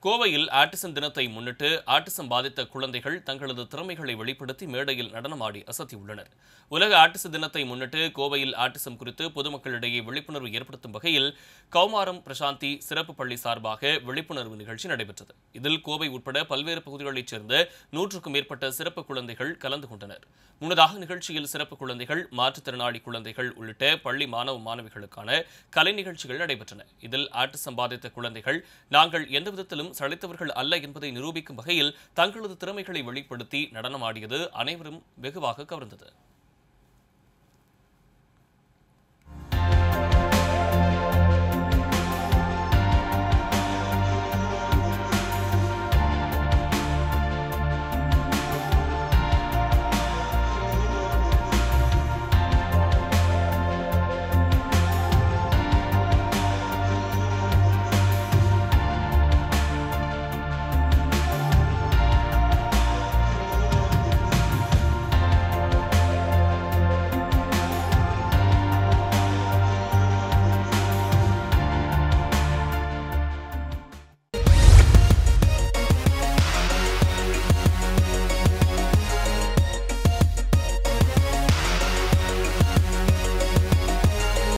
கோவையில் ஆட்டிசம் தினத்தை முன்னிட்டு ஆட்டிசம் பாதித்த குழந்தைகள் தங்களது திறமைகளை வெளிப்படுத்தி மேடையில் நடனமாடி அசத்தியுள்ளனர் உலக ஆட்டிச தினத்தை முன்னிட்டு கோவையில் ஆட்டிசம் குறித்து பொதுமக்களிடையே விழிப்புணர்வு ஏற்படுத்தும் வகையில் கௌமாரம் பிரசாந்தி சிறப்பு பள்ளி சார்பாக விழிப்புணர்வு நிகழ்ச்சி நடைபெற்றது இதில் கோவை உட்பட பல்வேறு பகுதிகளைச் சேர்ந்த நூற்றுக்கும் மேற்பட்ட சிறப்பு குழந்தைகள் கலந்து கொண்டனர் முன்னதாக நிகழ்ச்சியில் சிறப்பு குழந்தைகள் மாற்றுத்திறனாளி குழந்தைகள் உள்ளிட்ட பள்ளி மாணவ மாணவிகளுக்கான கலை நிகழ்ச்சிகள் நடைபெற்றன இதில் ஆட்டிசம் பாதித்த குழந்தைகள் நாங்கள் எந்த விதத்திலும் சளைத்தவர்கள் அல்ல என்பதை நிரூபிக்கும் வகையில் தங்களது திறமைகளை வெளிப்படுத்தி நடனமாடியது அனைவரும் வெகுவாக கவர்ந்தது